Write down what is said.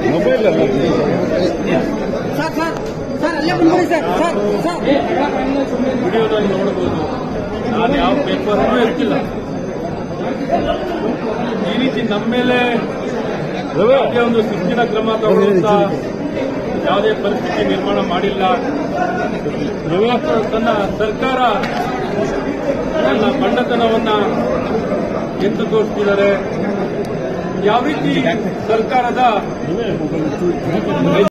mobile ಅಲ್ಲ sir sir sir ಅಲ್ಲೇ ಬಂದ್ಬಿಡಿ ಸರ್ ಸರ್ ಸರ್ ವಿಡಿಯೋದಲ್ಲಿ ನೋಡಬಹುದು ನಾನು ಯಾವ ಪೇಪರ್ ಎತ್ತಿಲ್ಲ ಈ ರೀತಿ ನಮ್ಮ ಮೇಲೆ ಯಾವುದೇ ಒಂದು ಶಿಸ್ತಿನ ಕ್ರಮ ತಗೊಳ್ಳುವಂತ ಯಾವುದೇ ಪರಿಸ್ಥಿತಿ ನಿರ್ಮಾಣ ಮಾಡಿಲ್ಲ ತನ್ನ ಸರ್ಕಾರ ತನ್ನ ಬಂಡತನವನ್ನ ಎತ್ತು ತೋರಿಸ್ತಿದ್ದಾರೆ ಯಾವ ರೀತಿ ಸರ್ಕಾರದ